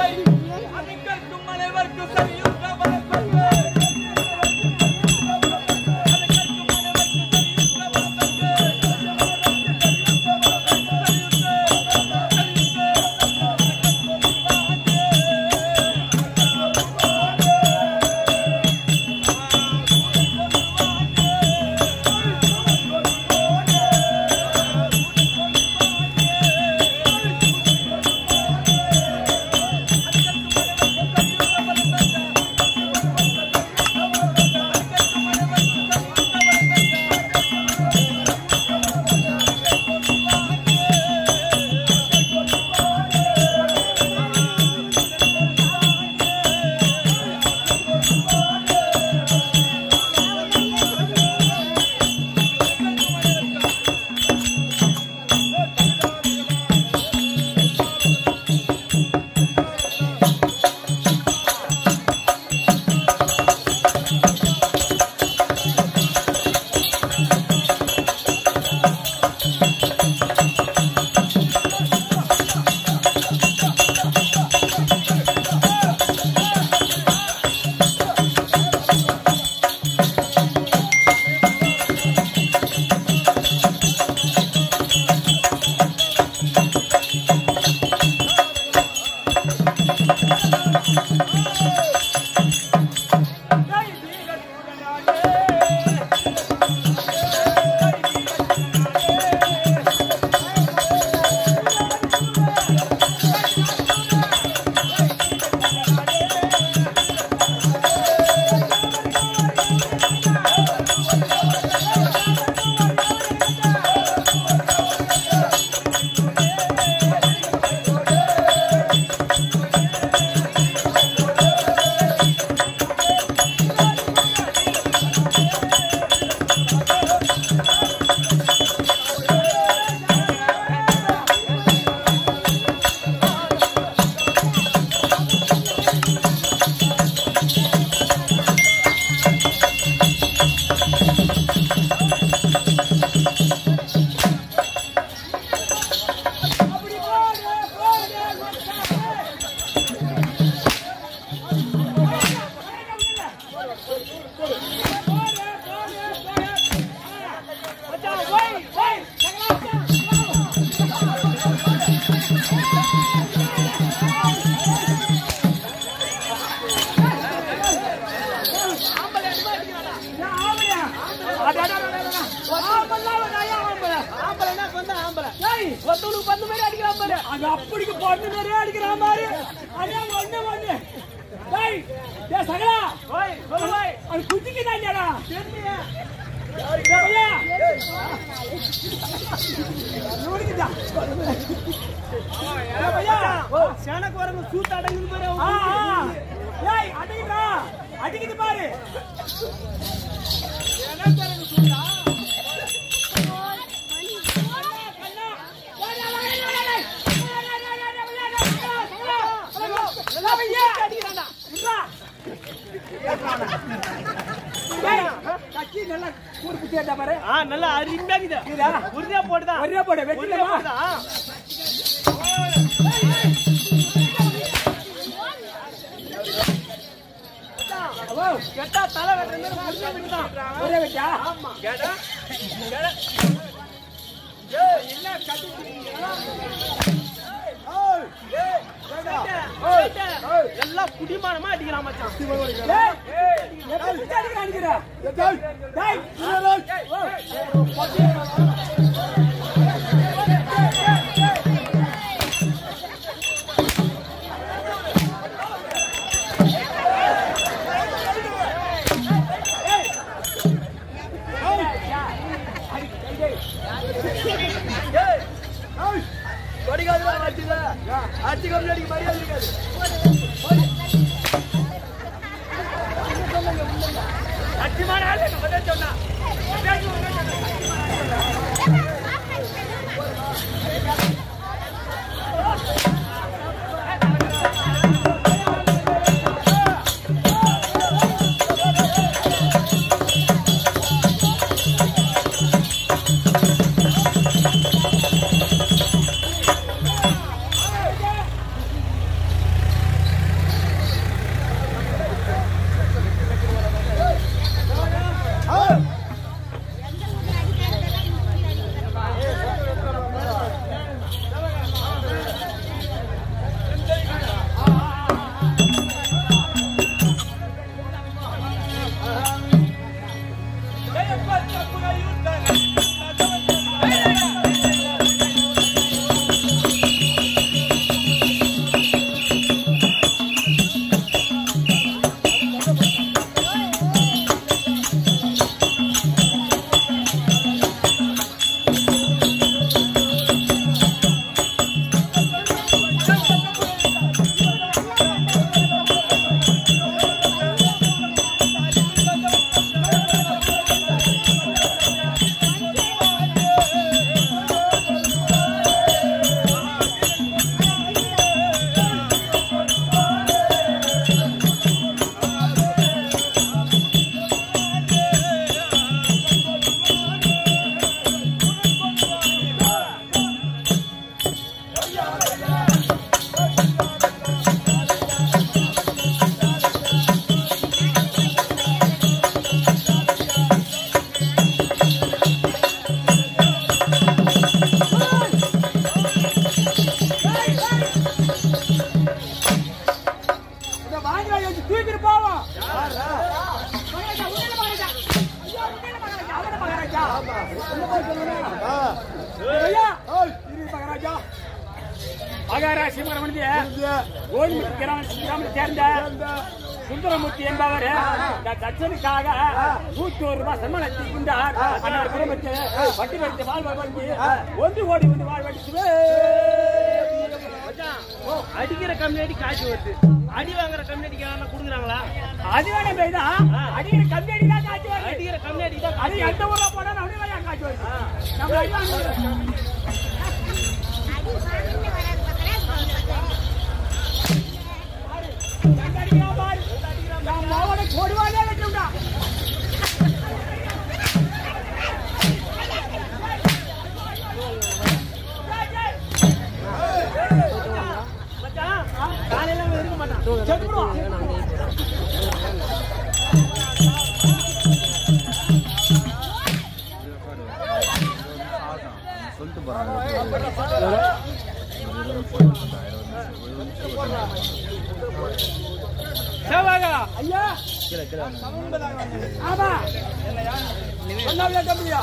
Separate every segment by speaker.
Speaker 1: அதுக்கும் அனைவருக்கும் சரியும் கவலைப்பட்டு
Speaker 2: அது அப்படிக்கு பொண்ணு நிறைய அடிக்கிறான் பாரு அதே ஒண்ணு ஒண்ணு டேய் டேய் சகலா ஓய் ஓய் அது குட்டிக்கு தான்டா
Speaker 1: சேனக்கு வரங்க சூத்த அடங்குது பாரு
Speaker 2: அடிக்கிறா அடிக்குது பாரு கட்சி நல்லா கூறு கேட்டா பாரு
Speaker 1: ஆ நல்லா அருமையாக்குது
Speaker 2: இதா
Speaker 1: உறுதியா போட்டுதான்
Speaker 2: ஒரே போடு
Speaker 1: உறுதியா
Speaker 2: வெட்டிலமா
Speaker 1: போட்டுதான் கேட்டா தலை வெட்டுறது உறுதியா வெட்டுதான்
Speaker 2: ஒரே வெட்டா
Speaker 1: ஆமா கேட்டா கேட்டா என்ன கட்டி எல்லாம் குடிமானமா அடிக்கிறான் மச்சான்
Speaker 2: டேய் எப்படி பிச்சை அடிக்கிற அடிக்கிற டேய்
Speaker 1: படிக்காத அடிச்சுல அடிச்சு கம்மி அடிக்க மரியாதை இருக்காது அடிமான ஆளு நம்ம சொன்னா
Speaker 2: ஐயா இரு மகாராஜா மகாராஜ் சிவகரமணிய கோயில்முத்து கிராம கிராமத்தை சேர்ந்த சுந்தரமூர்த்தி என்பவர் இந்த தட்சனுக்காக நூத்தி ஒரு ரூபாய் சம்பளத்தை கொண்டார் அந்த குடும்பத்தை வட்டி படித்து வாழ் வாழ்ந்து ஒன்று ஓடி வந்து வாழ்வடிச்சுவே
Speaker 3: அடிக்கிற கம்யூனிட்டி காசு வருது அடி வாங்குற கம்யூனிட்டிக்கு யாரா குடுக்குறாங்களா
Speaker 2: அது வேணும் பேய்தான் அடிக்கிற கம்பெனி தான் காட்சி வருது
Speaker 3: அடிக்கிற கம்யூனிட்டி தான்
Speaker 2: அது எந்த ஊர்ல போனா அப்படி வரையா காட்சி வருது நம்ம அடி வாங்குறோம். எங்க அடிக்கிறான் பாரு. என் மகனை கொடுவானே வச்சுடா
Speaker 3: மச்சான் காலையில அவன் இருக்க மாட்டான்
Speaker 2: செத்துருவான்
Speaker 3: சேவாகா
Speaker 2: ஐயா ஆமா சொன்னாவியா தம்பியா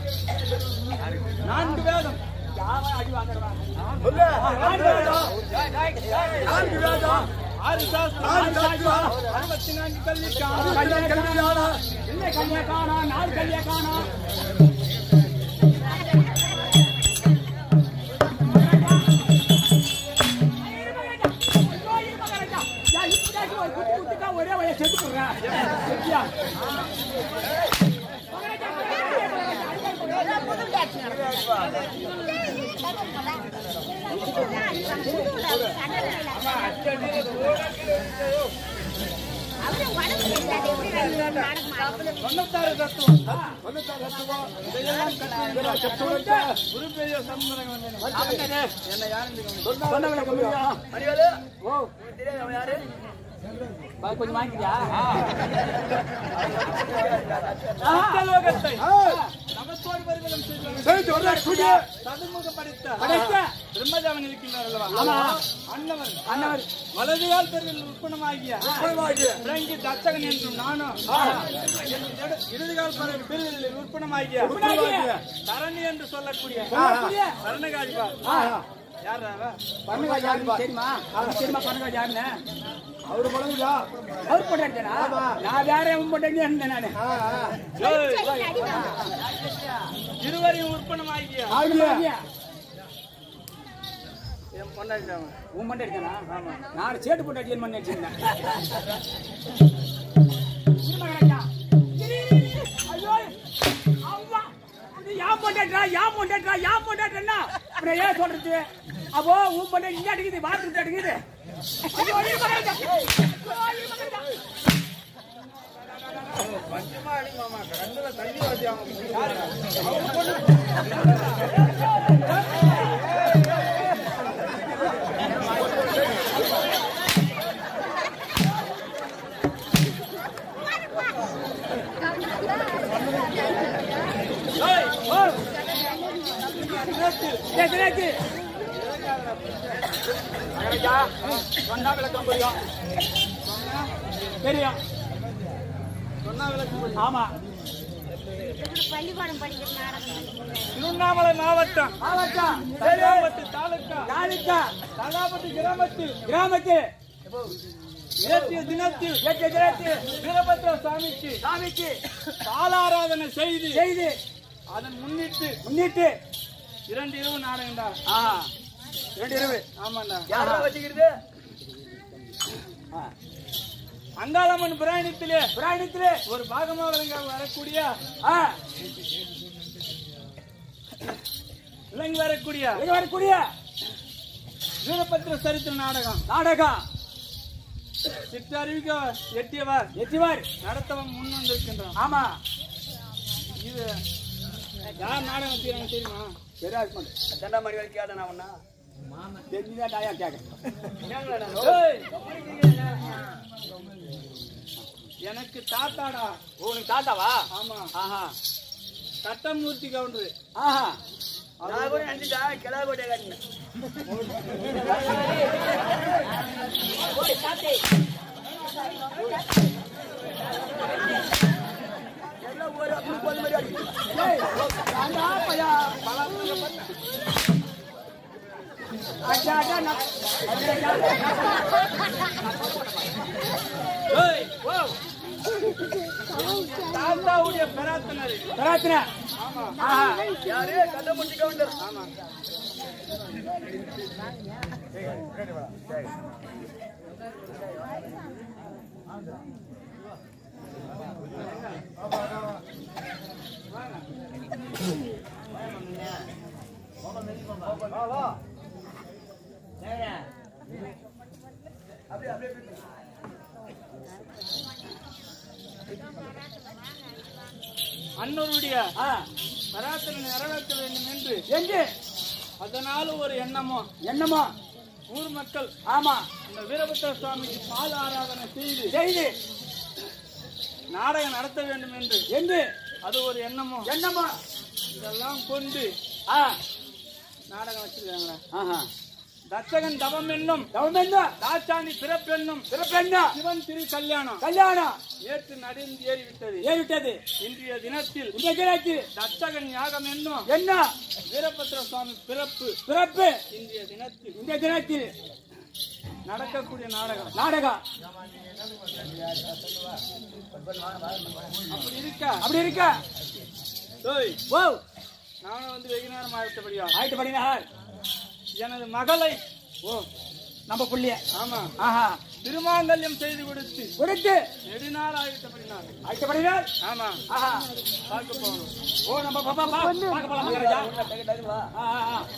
Speaker 2: நான்கு வேதம் யாவன் அடி வாங்குறவன் நான்கு வேதம் நான்கு வேதம் ஆறு சாஸ்திரம் ஆறு சாஸ்திரம் அறுபத்தி நான்கு கல்வி கல்யாண கல்வியானா இல்லை கல்வியை காணா நாலு கல்வியை காணா ஒரே வய செத்து போடுறேன் செத்தியா? தொண்ணூத்தாறு தத்துவம் தொண்ணூத்தாறு தத்துவம் இதையெல்லாம் கற்றுக்கிற கற்றுக்கிட்ட குரு பெரிய சம்பந்தம் என்ன யாரும் சொன்னவங்களை கம்மியா
Speaker 1: மணிவேலு
Speaker 2: ஓ
Speaker 1: உனக்கு தெரியாது அவன் யாரு
Speaker 2: பா, கொஞ்சம் வாங்கிக்கிறியா
Speaker 3: சத்தியலோகத்தை
Speaker 2: நமஸ்காரம் வருவதும்
Speaker 3: சதுர்முக படித்த
Speaker 2: படைத்த
Speaker 3: பிரம்மஜாமன் இருக்கின்றார் அல்லவா
Speaker 2: ஆமா.
Speaker 3: அன்னவர்
Speaker 2: அன்னவர்
Speaker 3: வலதுகால் தெருவில் உற்பணமாகிய பிறங்கி தச்சகன் என்றும் நானும் இடது- இடதுகால் பறவை பிரிவில் உற்பணமாகிய
Speaker 2: உற்பணமாகிய
Speaker 3: தரணி என்று சொல்லக்கூடிய
Speaker 2: சொல்லக்கூடிய
Speaker 3: சரணகாஜிபா
Speaker 2: ஆ.
Speaker 3: யார் அவ?
Speaker 2: பரமகாஜ் யாருன்னு தெரியுமா அவருக்கு தெரியுமா பரமகாஜ் யாருன்னு அவரு பழகுதா அவர் போட்டாருடா நான் வேற அவன் போட்டேன்னு இருந்தேன் நானு
Speaker 3: இருவரையும் உற்பணமாகிய
Speaker 2: ஆகிய
Speaker 3: என் பொண்டாட்டி அவன்.
Speaker 2: உன் மண்டை அடிச்சானா நான் சேட்டு போட்டு அடிச்சேன் பண்ணி அடிச்சிருந்தேன் திருமகராஜா. ஐயோ, அவ்வா. இது யான் பொண்டாட்டிடா, யான் பொண்டாட்டிடா, யான் பொண்டாட்டின்னா, அப்புறம் ஏன் சொல்றது? அப்போ உன் பொண்டாட்டி இங்க அடிக்குது, பாத்ரூம்ல அடிக்குது. ஐயோ, திருமகராஜா. ஐயோ, திருமகராஜா. ஏய், தினேஷ். மகராஜா, சொன்னா விளக்கம் புரியும். தெரியும்
Speaker 3: சொன்னா விளக்கம் புரியும்.
Speaker 2: ஆமா
Speaker 4: பள்ளிக்கூடம் படிக்கிற நாடகம்
Speaker 3: திருவண்ணாமலை மாவட்டம்
Speaker 2: மாவட்டம்
Speaker 3: தலகாபட்டு தாலுக்கா
Speaker 2: தாலுக்கா
Speaker 3: தலகாபட்டு கிராமத்தில்
Speaker 2: கிராமத்தில்
Speaker 3: நேற்றைய தினத்தில்
Speaker 2: எட்டு தினத்தில்
Speaker 3: வீரபத்ர சாமிக்கு
Speaker 2: சாமிக்கு
Speaker 3: காலாராதனை செய்து
Speaker 2: செய்து
Speaker 3: அதன் முன்னிட்டு
Speaker 2: முன்னிட்டு
Speaker 3: இரண்டு இரவு நாடகம்டா
Speaker 2: ஆஹா ரெண்டு இரவு
Speaker 3: ஆமாண்டா
Speaker 1: யாரா வச்சுக்கிறது
Speaker 3: அங்காளம்மன் பிராயணத்திலே
Speaker 2: புராணத்திலே
Speaker 3: ஒரு பாகமாக விளங்க வரக்கூடிய
Speaker 2: ஆ,
Speaker 3: விளங்கி வரக்கூடிய
Speaker 2: இங்க வரக்கூடிய
Speaker 3: வீரபத்ர சரித்திர நாடகம்
Speaker 2: நாடகம்
Speaker 3: சிற்றறிவிக்க எட்டியவர்
Speaker 2: எத்திவார்
Speaker 3: நடத்தவன் முன் வந்திருக்கின்றான்
Speaker 2: ஆமா
Speaker 3: இது யார் நாடகம் செய்யறாங்க தெரியுமா
Speaker 2: தெரியாது
Speaker 1: தண்டா மணி வரைக்கும் கேட்டேன் நான் ஒன்னா
Speaker 2: தெரிஞ்சுதான் தாயா கேட்க
Speaker 3: ஏய், எனக்கு தாத்தாடா
Speaker 2: உனக்கு தாத்தாவா
Speaker 3: ஆமா
Speaker 2: ஆஹா
Speaker 3: சட்டமூர்த்தி கவுண்டரு
Speaker 2: ஆஹா
Speaker 1: நான் கூட நினைச்சிட்டா கிளா கோட்டை காட்டினேன் எல்லாம் ஒரு அப்படி போன மாதிரி அடிக்குது.
Speaker 2: ஏய், அடா, நான்-
Speaker 3: ஏய், ஓ. தாத்தாவுடைய பிரார்த்தனை
Speaker 2: பிரார்த்தனை. ஆஹா.
Speaker 1: யாரு கண்டமுட்டி கவுண்டர் ஆமா
Speaker 3: அன்னருடைய
Speaker 2: ஆ.
Speaker 3: பிரார்த்தனை நிறைவேற்ற வேண்டும் என்று
Speaker 2: எங்கு
Speaker 3: அதனால ஒரு எண்ணமோ
Speaker 2: என்னமோ
Speaker 3: ஊர் மக்கள்
Speaker 2: ஆமா
Speaker 3: இந்த வீரபத்ர சுவாமிக்கு பால் ஆராதனை செய்து
Speaker 2: செய்தி
Speaker 3: நாடகம் நடத்த வேண்டும் என்று
Speaker 2: என்று
Speaker 3: அது ஒரு எண்ணமோ
Speaker 2: என்னமோ
Speaker 3: இதெல்லாம் கொண்டு
Speaker 2: ஆ
Speaker 3: நாடகம் வச்சிருக்காங்களா
Speaker 2: ஆஹா
Speaker 3: தச்சகன் தவம் என்னும்
Speaker 2: கவர்மெண்ட்
Speaker 3: தாச்சாணி பிறப்பெண்ணும்
Speaker 2: பிறப்பெண்ணா
Speaker 3: சிவன் திரு கல்யாணம்
Speaker 2: கல்யாணம்
Speaker 3: நேற்று நடந்து ஏறிவிட்டது
Speaker 2: ஏறிவிட்டது
Speaker 3: இன்றைய தினத்தில்
Speaker 2: இந்த கிழக்கு
Speaker 3: தச்சகன் யாகம் என்னும்
Speaker 2: என்ன
Speaker 3: வீரபத்ர சுவாமி பிறப்பு
Speaker 2: பிறப்பு
Speaker 3: இன்றைய தினத்தில்
Speaker 2: இந்த தினத்தில்
Speaker 3: நடக்கக்கூடிய நாடகம்
Speaker 2: நாடகம்
Speaker 3: அப்படி இருக்க
Speaker 2: அப்படி இருக்க
Speaker 3: டேய்,
Speaker 2: ஓ
Speaker 3: நானும் வந்து வெகு நேரம் ஆயிட்டபடியா
Speaker 2: ஆயிட்டு படினார்
Speaker 3: எனது மகளை
Speaker 2: ஓ நம்ம புள்ளிய
Speaker 3: ஆமா
Speaker 2: ஆஹா
Speaker 3: திருமாங்கல்யம் செய்து கொடுத்து
Speaker 2: கொடுத்து
Speaker 3: நெடுநாள் ஆகிட்டபடினார்
Speaker 2: ஆயிட்டு படினார்
Speaker 3: ஆமா
Speaker 2: ஆஹா
Speaker 3: பார்க்க போகணும்
Speaker 2: ஓ நம்ம பாப்பா பா பார்க்க போலாம் மகாராஜா ஆ, ஆ, ஆ.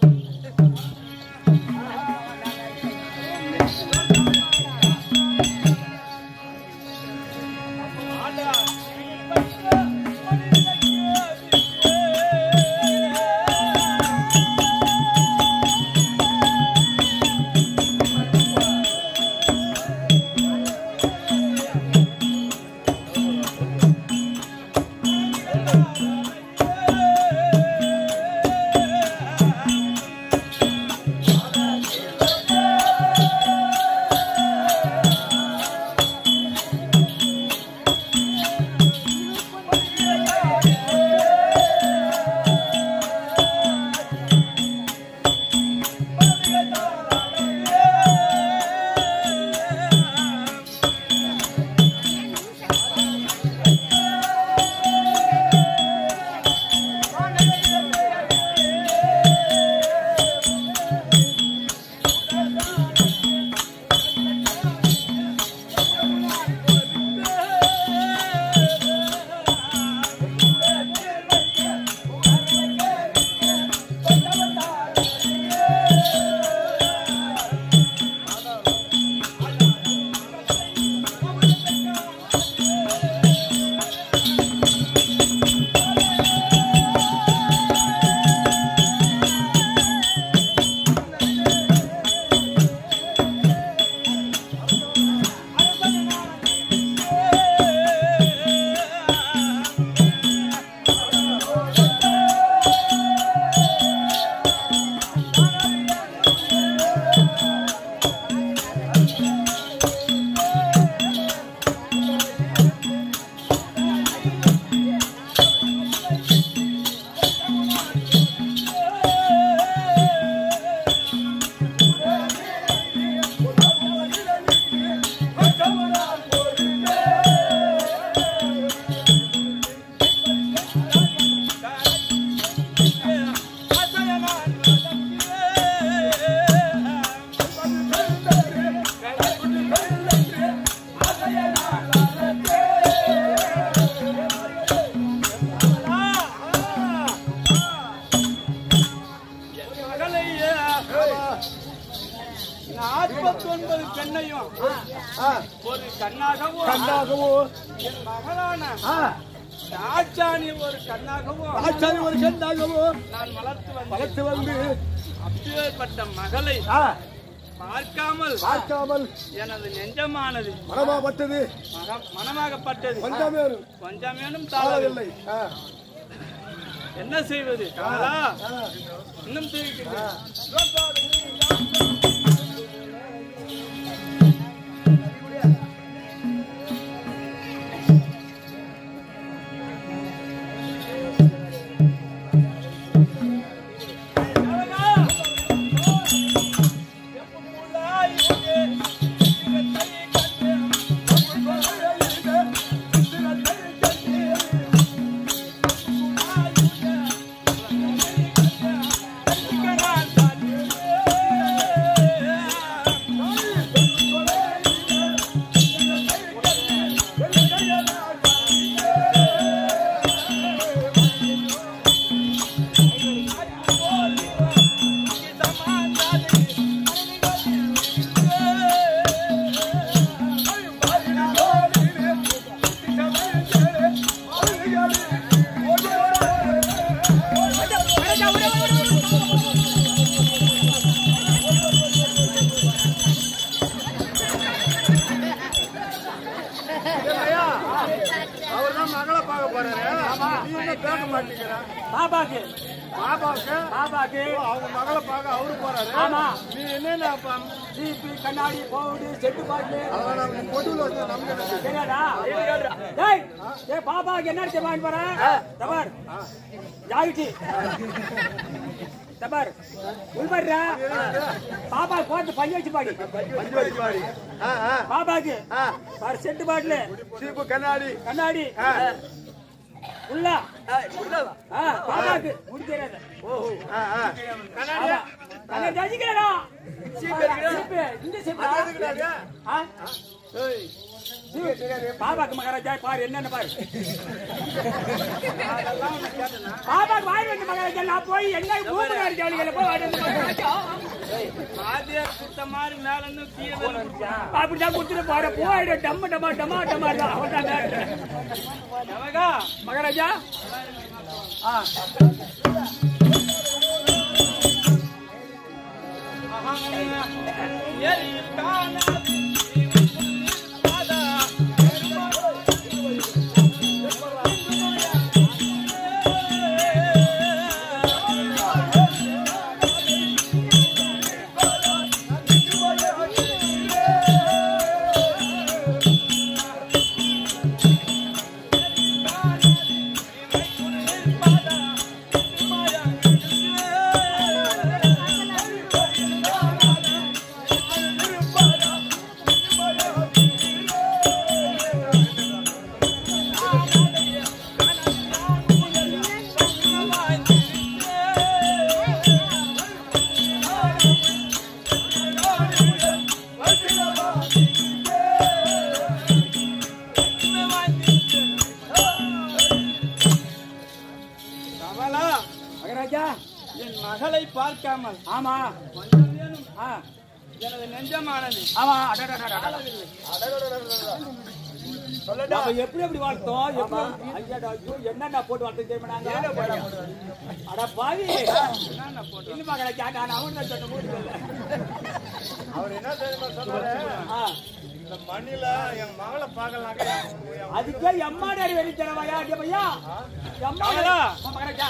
Speaker 3: நாற்பத்தி ஒன்பது பெண்ணையும் ஒரு கண்ணாகவும்
Speaker 1: கண்ணாகவோ
Speaker 3: என் மகளான
Speaker 1: ஆ,
Speaker 3: ராஜாணி ஒரு கண்ணாகவும்
Speaker 1: ஆச்சாரி ஒரு கண்ணாகவோ
Speaker 3: நான் வளர்த்து வந்தேன்
Speaker 1: வளர்த்து வந்து
Speaker 3: அப்பேற்பட்ட மகளை
Speaker 1: ஆ,
Speaker 3: பார்க்காமல்
Speaker 1: பார்க்காமல்
Speaker 3: எனது நெஞ்சமானது
Speaker 1: மனமாப்பட்டது
Speaker 3: மகம் மனமாகப்பட்டது
Speaker 1: கொஞ்சமேனும்
Speaker 3: கொஞ்சமேனும் தாழவில்லை
Speaker 1: தாழவில்லை ஆ,
Speaker 3: என்ன செய்வது காலா
Speaker 1: ஆ.
Speaker 3: இன்னும் தெரிவிக்கிறது
Speaker 2: ஆ
Speaker 3: பேச மாட்டேங்கிறேன்
Speaker 2: பாபாக்கு
Speaker 3: பாபாவுக்கு
Speaker 2: பாபாக்கு
Speaker 3: அவங்க மகளை பார்க்க அவரு போறாரு
Speaker 2: ஆமா
Speaker 3: நீ என்னென்ன அப்பா
Speaker 2: ஜீப்பு கண்ணாடி பவுடு செட்டு பாட்டு
Speaker 3: அதான் நம்ம பொட்டுல வந்து நமக்கு என்ன தெரியும்?
Speaker 2: தெரியாதா டேய் டேய் பாபாக்கு என்ன அடிச்சு வாங்கிட்டு போறேன் தபார் ஜாகிட்டி தபார் உள்படுறா பாபா போட்டு பஞ்சு வச்சு பாடி
Speaker 3: பஞ்சு வச்சு வாடி. ஆ, ஆ.
Speaker 2: பாபாக்கு
Speaker 3: ஆ.
Speaker 2: பாரு செட்டு பாட்டில்
Speaker 3: சீப்பு கண்ணாடி
Speaker 2: கண்ணாடி
Speaker 3: ஆ.
Speaker 2: உள்ள ஆ, பாபாக்கு முடிக்கிறது
Speaker 3: ஆ, ஆ.
Speaker 2: ஆமா. அங்க ஜட்ஜிக்கிறடா. சீப்பு, இந்த சீப்பா?
Speaker 3: எதுக்குடாங்க?
Speaker 2: ஆ?
Speaker 3: ஏய்,
Speaker 2: சீப்பு. பாபாக்கு மகாராஜா பாரு என்னன்னு பாரு பாபாக்கு வாய் வந்து மகாராஜா நான் போய் என்ன கூப்பிடுறாரு ஜாலிகளை போய் வாடி வந்து மகாராஜா.
Speaker 3: வாத்தியார் குத்த மாதிரி மேல இருந்து கீழே வந்து குடிச்சா.
Speaker 2: அப்படிதான் கொடுத்துட்டு போற போயிடு டம்ம டமா டமா டமா தான் அவன்தான் மேட்ரு.
Speaker 3: எவகா?
Speaker 2: மகாராஜா ஆ
Speaker 3: கமலா,
Speaker 2: மகாராஜா
Speaker 3: என் மகளை பார்க்காமல்
Speaker 2: ஆமா
Speaker 3: கொஞ்சம்
Speaker 2: ஆ
Speaker 3: எனது நெஞ்சமானது
Speaker 2: ஆமா அடடடடட. அப்ப எப்படி எப்படி வளர்த்தோம் எப்படி ஐயாடா, ஐயோ, என்னென்ன போட்டு வளர்த்தோம் தெரியுமா நாங்க? அட பாவி இன்னும் மகாராஜா நான் அவன் தான் சொன்ன மூணு பேர்ல.
Speaker 3: அவர் என்ன தெரியுமா சொன்னாரு
Speaker 2: ஆ,
Speaker 3: இந்த மண்ணில என் மகளை பார்க்கலாங்க
Speaker 2: அதுக்கே எம்மாடி வெளி தரவாயா பையா எம்மாடி
Speaker 3: கமலா.
Speaker 2: மகாராஜா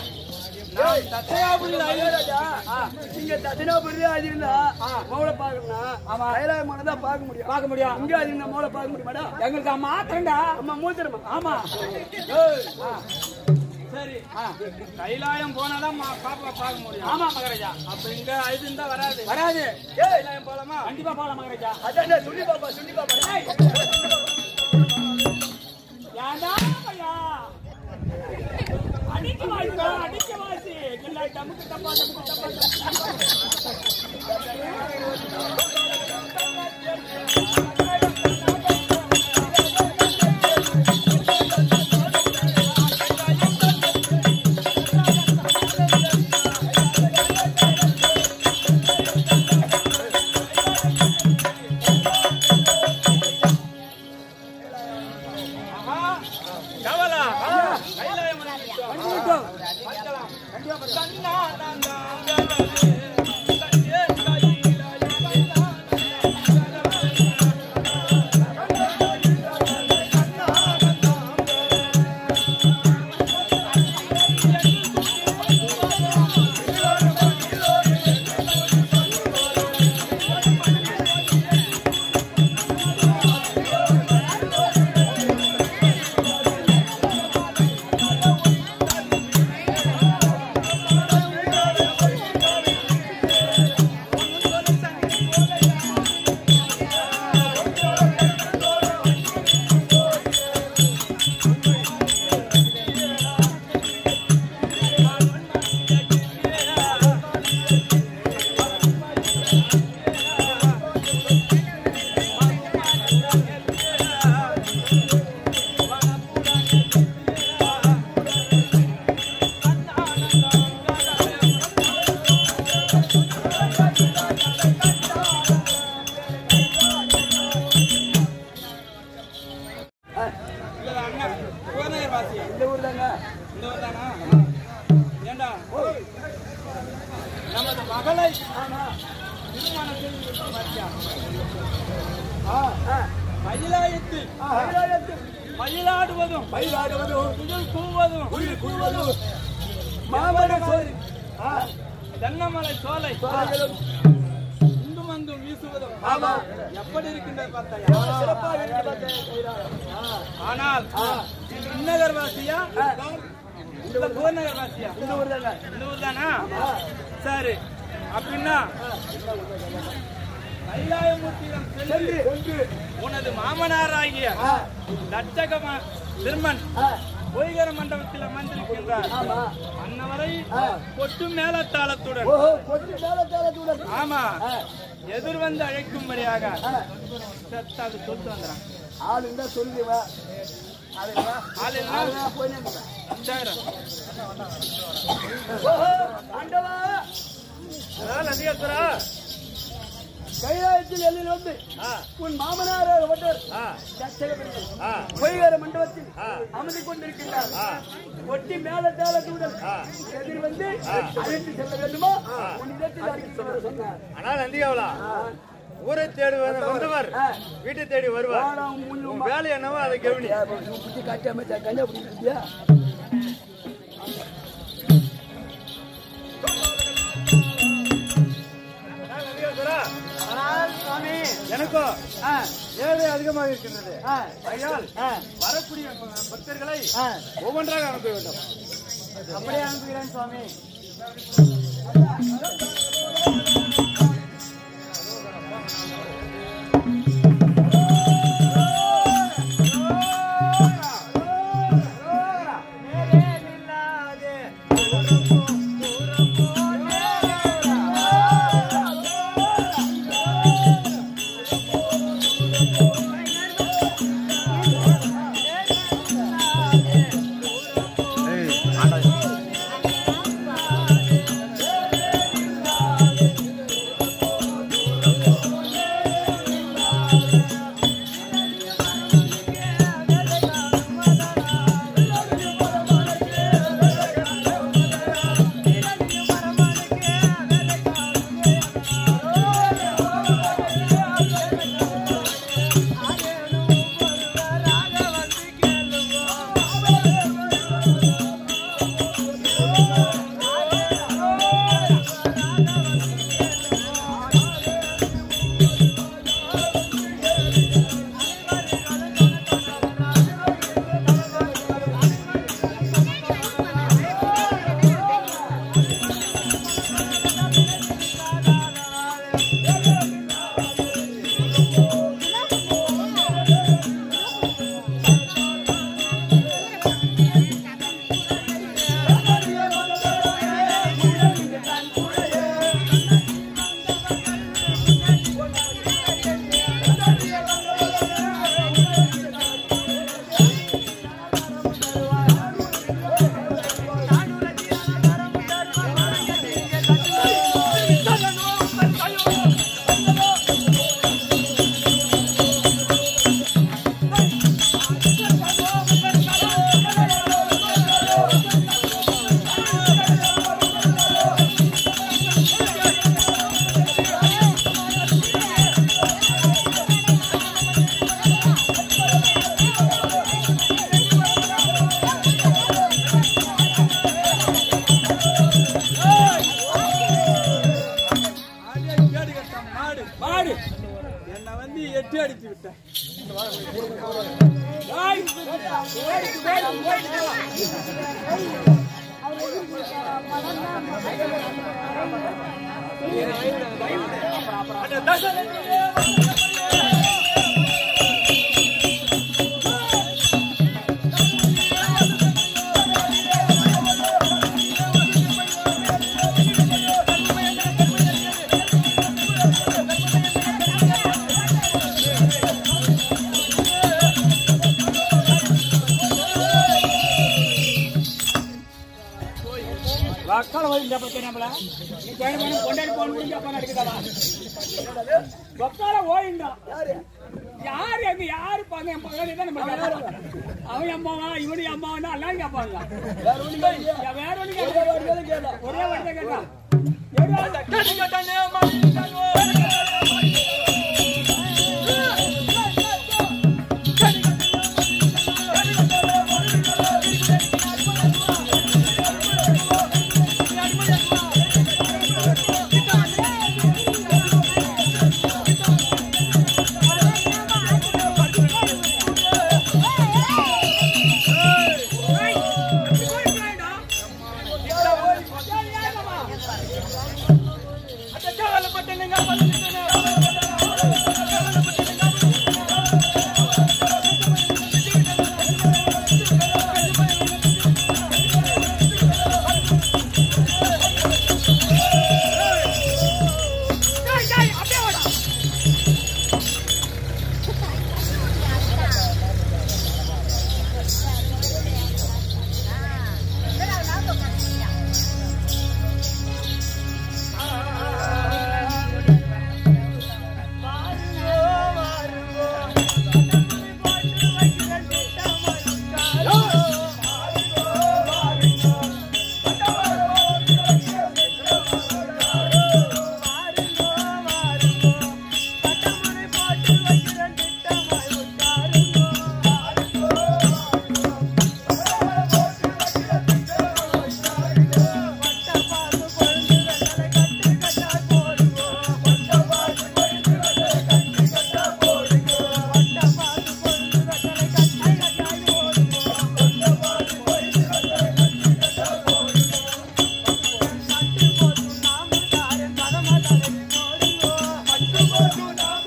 Speaker 2: ஆ,
Speaker 1: இங்க தட்சிணாபுரி அது இருந்தா மோளை பாக்கணும்னா
Speaker 2: ஆமா.
Speaker 1: கைலாய மலை தான் பார்க்க முடியும்
Speaker 2: பார்க்க முடியும்
Speaker 1: இங்க அது இந்த மோளை பார்க்க முடியுமாடா
Speaker 2: எங்களுக்கு மாத்திரண்டா
Speaker 1: அம்மா மூத்திரமா
Speaker 2: ஆமா ஆ,
Speaker 3: சரி
Speaker 2: ஆ,
Speaker 3: கைலாயம் போனாதான் மா- பாப்பா பார்க்க முடியும்
Speaker 2: ஆமா மகாராஜா
Speaker 3: அப்ப இங்க இது இருந்தா வராது
Speaker 2: வராது
Speaker 3: கைலாயம் போலாமா
Speaker 2: கண்டிப்பா போலாம் மகாராஜா
Speaker 1: அதான் சுண்டி பாப்பா சுண்டி பாப்பா
Speaker 2: ஏய். ஏன்டா பையா? அடிக்க வாசிடா, அடிக்க வாசி. இல்ல, டமுக்கு டப்பா, டமுக்கு டப்பா, டப்பா.
Speaker 3: ஆஹா, கமலா கைலாயம் வந்துருச்சா?
Speaker 2: வந்து விட்டோம்.
Speaker 3: கண்ணா, நானா, கலலே, கண்ணே, கைலாயம் இல்ல, அண்ணன், புவனகிரி வாசியா?
Speaker 1: இந்த ஊர் தாங்க
Speaker 3: இந்த ஊர் தானா? ஏண்டா நமது மகளை திருமணம் செய்து வைக்க மாட்டியா? கைலாயத்தில் மயிலாடுவதும்
Speaker 1: மயிலாடுவதும்
Speaker 3: புயல் கூவதும்
Speaker 1: உயிர் கூறுவதும் மாமன சோறு
Speaker 3: தென்னமலை சோலை
Speaker 1: சோலைகளும்
Speaker 3: இங்கும் அங்கும் வீசுவதும்
Speaker 1: ஆமா
Speaker 3: எப்படி இருக்கின்றது பார்த்தாயா
Speaker 1: எவ்வளவு சிறப்பாக இருக்கு பார்த்தேன் கைலாயம்.
Speaker 3: ஆனால் இது விண்ணகர் வாசியா இல்ல புறநகர் வாசியா
Speaker 1: இந்த ஊர் தாங்க
Speaker 3: இந்த ஊர் தானா சரி அப்படின்னா கைலாயமூர்த்தியிடம் சென்று
Speaker 1: சென்று
Speaker 3: உனது மாமனாராகிய
Speaker 1: ஆ,
Speaker 3: தட்சகம திருமன்
Speaker 1: ஆ,
Speaker 3: பொய்கர மண்டபத்தில் அமர்ந்திருக்கின்றார்
Speaker 1: ஆமா
Speaker 3: அன்னவரை
Speaker 1: ஆ.
Speaker 3: கொட்டு மேலத்தாளத்துடன்
Speaker 1: ஓஹோ கொட்டி மேல தேலத்துடன்
Speaker 3: ஆமா
Speaker 1: ஆ,
Speaker 3: எதிர் வந்து அழைக்கும்படியாக
Speaker 1: ஆ.
Speaker 3: சத்தாது சொத்து வந்துறான்
Speaker 1: ஆள் இருந்தா சொல்லி வா ஆள் இல்லையா?
Speaker 3: ஆள் இல்லைனா?
Speaker 1: ஆள் இல்லைனா போய் நின்னுங்க.
Speaker 3: சரி
Speaker 1: ஓஹோ, ஆண்டவா
Speaker 3: நந்தியேஸ்வரா
Speaker 1: கைலாயத்தில் எல்லில் வந்து உன் மாமனார் ஒருவர் தட்சகபெருமான் பொய்கார மண்டபத்தில் அமர்ந்து கொண்டிருக்கின்றார் ஒட்டி மேல தாளத்துடன் எதிர் வந்து அழைத்து செல்ல வேண்டுமா உன் இடத்தில் அறிக்கை சொல்ல சொன்னார்
Speaker 4: ஆனால் நந்திகாவலா ஊரை தேடி வந்த- வந்தவர்
Speaker 1: ஆ.
Speaker 4: வீட்டை தேடி வருவார்
Speaker 1: வாடா, முள்ளு
Speaker 4: உன் வேலை என்னவோ அதை கவனி
Speaker 1: புத்தி காட்டாம கஞ்சா பிடிக்கிறியா
Speaker 4: நந்திகேஸ்வரா,
Speaker 1: சுவாமி
Speaker 4: எனக்கும்
Speaker 1: ஆ,
Speaker 4: ஏழை அதிகமாக இருக்கின்றது
Speaker 1: ஆ,
Speaker 4: ஐயால்
Speaker 1: ஆ,
Speaker 4: வரக்கூடிய பக்தர்களை
Speaker 1: ஆ.
Speaker 4: ஒவ்வொன்றாக அனுப்ப வேண்டும்
Speaker 1: அப்படியே அனுப்புகிறேன் சுவாமி
Speaker 3: ஆடியா கேடு கட்டான் மாடு
Speaker 2: மாடு
Speaker 3: என்னை வந்து எட்டி அடித்து விட்டேன்
Speaker 2: ஏய், ஓடிட்டு, ஓடிட்டு, ஓடிட்டு. வக்கால போய் இந்த பக்கம் நம்மள நீ ஜாயின் பண்ணி கொண்டாடி போன் முடிஞ்சு அப்பா நடக்குதா வக்கால ஓடிண்டா யாரு எங்க யாரு பாங்க என் பக்கத்துல தான் நம்ம கேட்கறோம். அவன் அம்மாவா இவனு அம்மாவா எல்லாம் கேட்பாங்க
Speaker 1: வேற ஒண்ணும் இல்லையா?
Speaker 2: வேற ஒண்ணு
Speaker 1: வேற
Speaker 2: கேட்க
Speaker 1: ஒரு வேலை கேளு.
Speaker 2: ஒரே வார்த்தை தான் கேட்டான் எவ்வளவு
Speaker 3: கேடு கட்டானே மாடு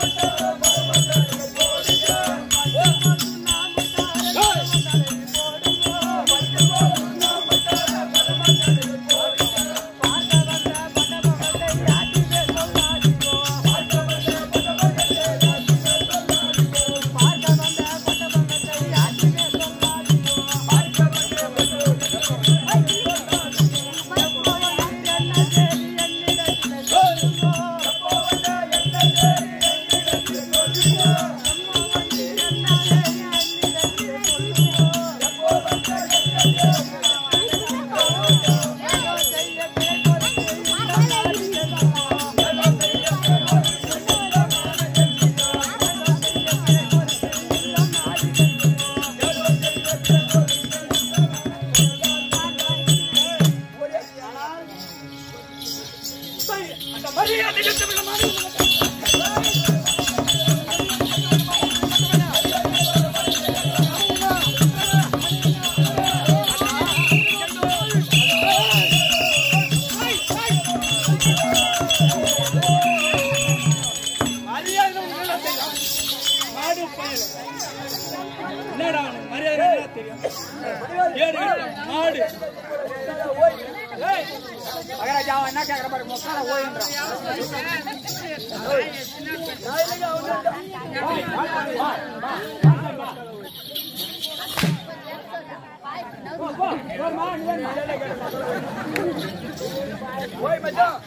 Speaker 3: மரியாதை நல்லா தெரியும் மாடு பயல என்னடா அவனுக்கு மரியாதை நல்லா தெரியும் ஏடு எடுத்து மாடு ஏய், மகாராஜா அவன் என்ன கேக்குற பாரு மொக்கால ஓயின்றான்
Speaker 1: ஓய் மச்சான்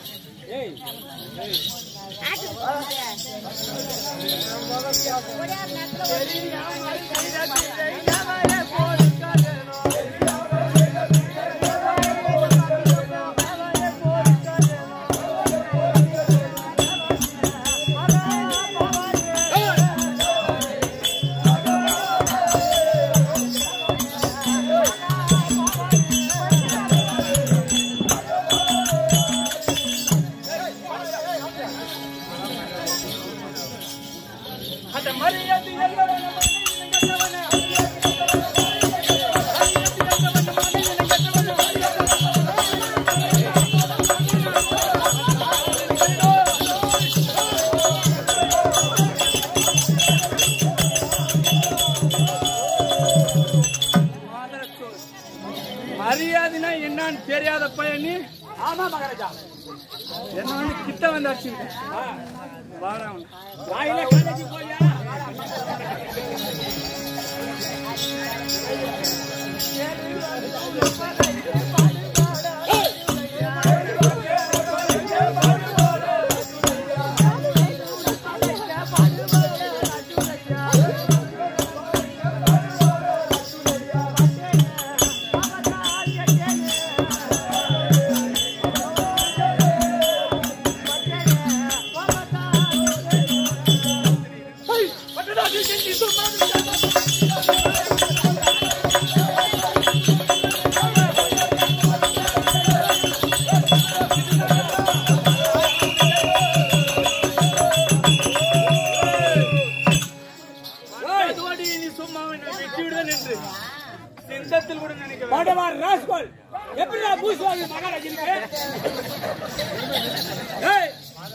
Speaker 3: அந்த மரியாதை எல்லோரும் நம்ம மனைவியை கெட்டவனே. மரியாதைனா என்னன்னு தெரியாத பையன் நீ
Speaker 2: ஆமா மகாராஜா
Speaker 3: என்ன வந்து கிட்ட வந்து அடிச்சு வாடா
Speaker 2: வாயில கடைக்கு போயா
Speaker 3: அதோடு நீ சும்மா என்னை வெட்டிவிடுவேன் என்று சிந்தத்தில் கூட நினைக்க
Speaker 2: படவார் ராஸ்கோல் எப்படிடா பூசுவாங்க மகாராஜனுக்கு ஏய்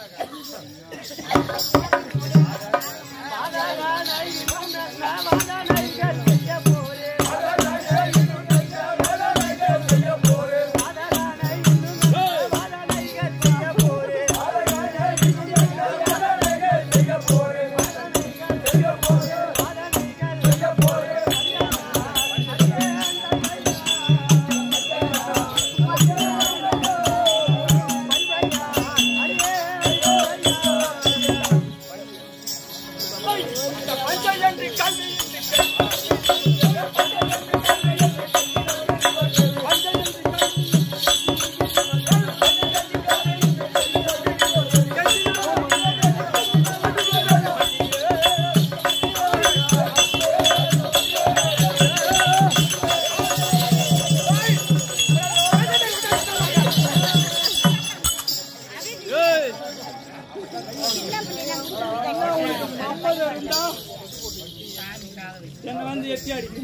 Speaker 3: என்ன வந்து எட்டி அடிக்கு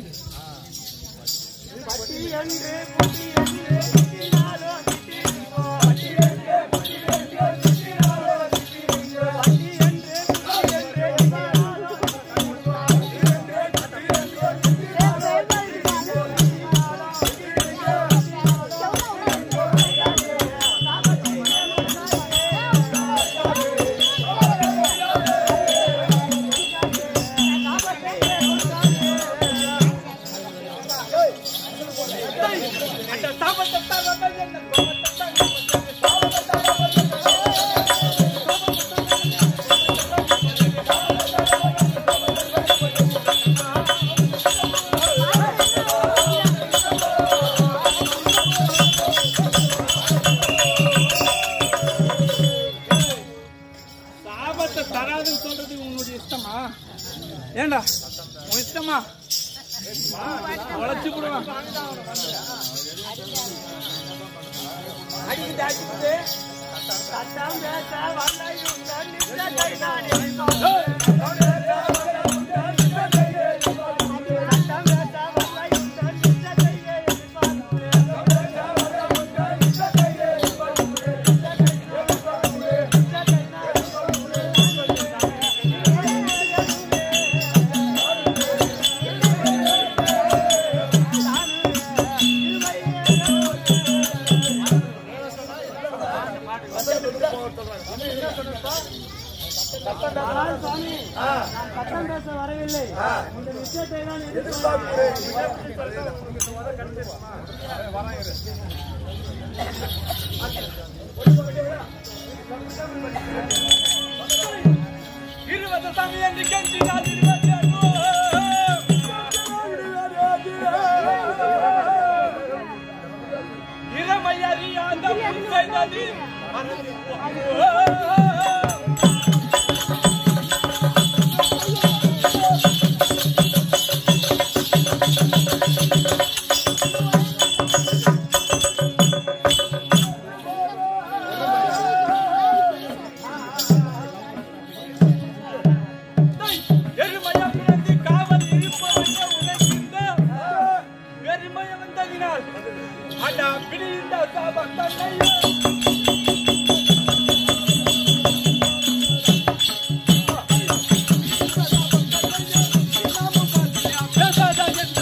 Speaker 2: என்று
Speaker 3: சொல்றது உன்னுடைய இஷ்டமா ஏண்டா உன் இஷ்டமா உழைச்சு விடுவான்
Speaker 1: அடிக்குது அடிக்குது சட்டம் பேச வல்லையும் தன்னிச்ச கை நானே சட்டம் பேச வல்லையும் தன்னிச்ச கையே சட்டம் பேச வரவில்லை இந்த விஷயத்தை நான்
Speaker 3: இருபது தமிழ் என்று கெஞ்சினால் இருபத்தி அண்ணோ. இளமையறியாத முன் செய்தது மறந்து போ. எருமையா பிறந்து காவல் இருப்பவனே உனக்கிந்த பெருமைய வந்ததினால் அடா பிடிந்த சாபம் தன்னையே பேசாத என்ற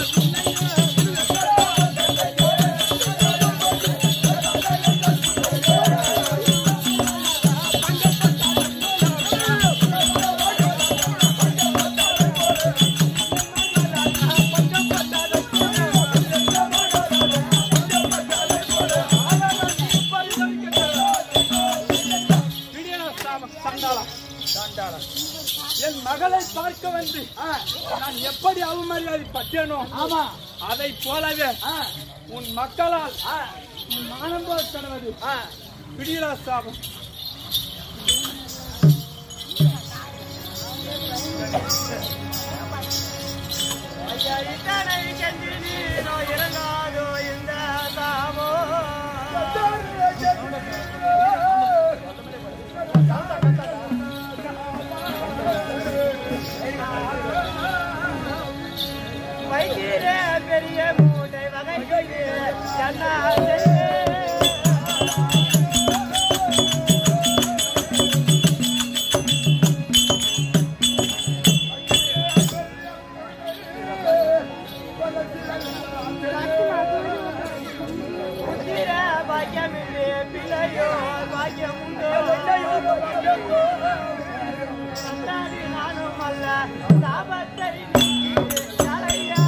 Speaker 3: என் மகளை பார்க்க வந்து நான் எப்படி அவமரியாதை பட்டேனோ
Speaker 1: ஆமா
Speaker 3: அதை போலவே உன் மக்களால் உன் மானம் போல் தருவது பிடியலா சாபம்
Speaker 1: இத்தனை கெஞ்சி நீரோ இறங்காதோ இந்த தாமோ வைக்கிற பெரிய மூட்டை வகைக்கு என்ன புத்திர பாக்கியமில்லே பிள்ளையோ பாக்கியம் உண்டோ சந்தாதி நானும் அல்ல சாபத்தை நீக்கி தலையா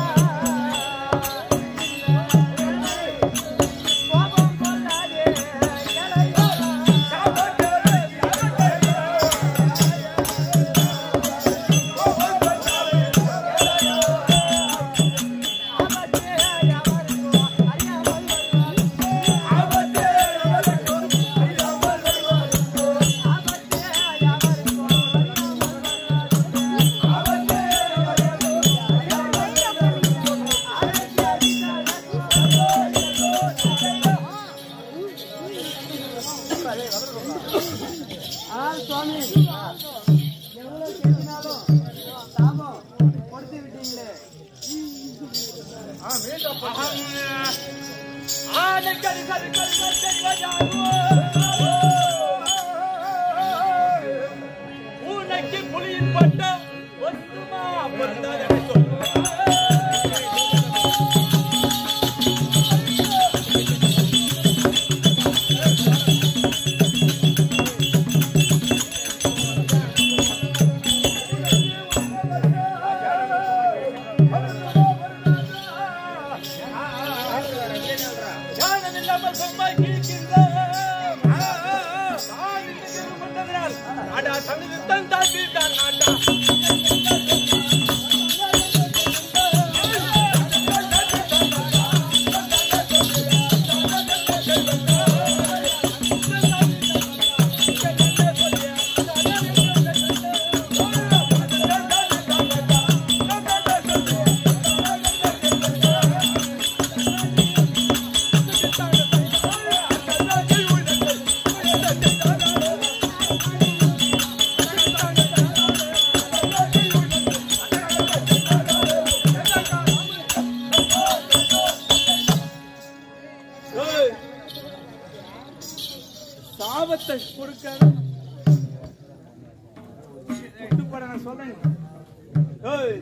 Speaker 1: கோபம் கொள்ளாதே இளையா. ஆபத்தே யாவருக்கோ அறியாமல் வருவார். ஆபத்தே யாவருக்கோ அறியாமல் சுவாமி எவ்வளவு கேட்டினாலும் தாமம் கொடுத்து விட்டீங்களே
Speaker 3: ஆனைக்கடி கரு கரு கரு தெரிவதாரோ. உனக்கு புலியின் பட்டம் ஒத்துமா பொருந்தாதென சொல். ஞானம் இல்லாமல் சும்மா கிழிக்கின்றோம். நான் இந்த தெரு கொண்டதனால், அடா தமிழ் தான் தாக்கிட்டான் நாட்டா. உடன் ஏய்.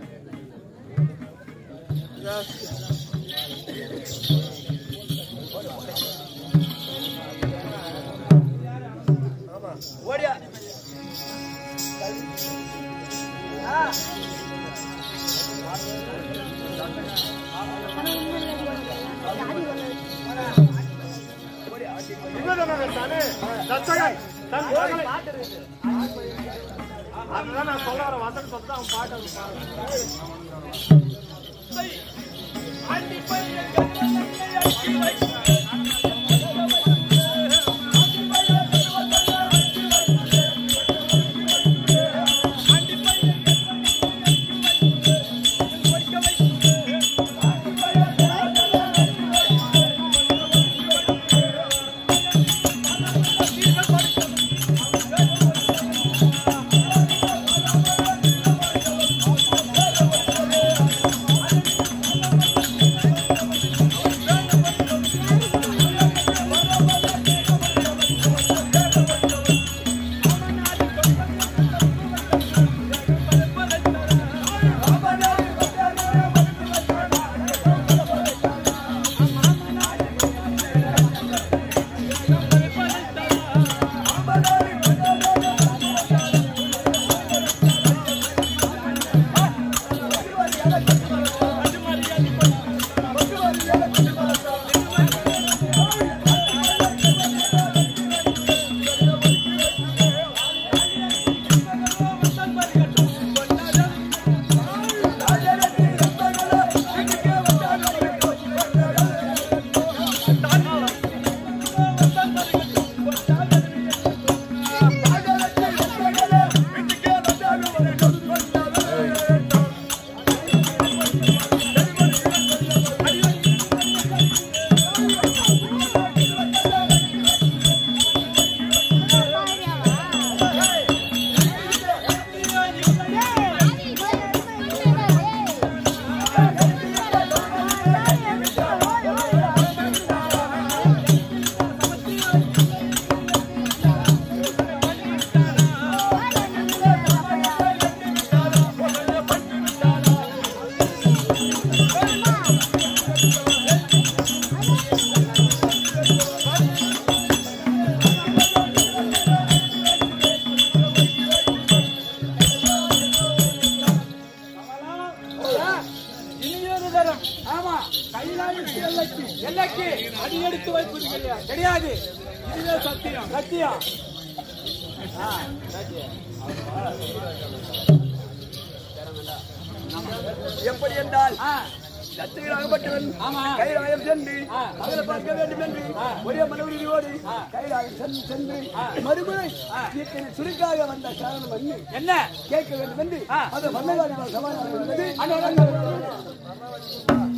Speaker 1: ஓடியா
Speaker 4: இவன் தானே தச்சகன் தன் மகளை அதுதான் நான் சொல்ல வர வசனம் சொல்லிட்டு அவன் பாட்டு அவன் பாடுறான்.
Speaker 3: இனியொரு தரம் ஆமா கைலாயத்து எல்லைக்கு எல்லைக்கு அடி எடுத்து வைப்பது கிடையாது கிடையாது இதுவே சத்தியம் சத்தியம்
Speaker 1: எப்படி என்றால்
Speaker 3: ஆ,
Speaker 1: சத்திரியராகப்பட்டவன்
Speaker 3: ஆமா.
Speaker 1: கைலாயம் சென்று
Speaker 3: ஆ.
Speaker 1: மகளை பார்க்க வேண்டும் என்று ஒரே மனவுறுதியோடு கைலாயம் சென்று சென்று மறுமுறை இத்தனை சுருக்காக வந்த காரணம் வந்து
Speaker 3: என்ன
Speaker 1: கேட்க வேண்டும் என்று
Speaker 3: ஆ.
Speaker 1: அது மன்னகாரி சமாதானம் என்பது
Speaker 3: அண்ணா, அண்ணா, அண்ணா, அண்ணா.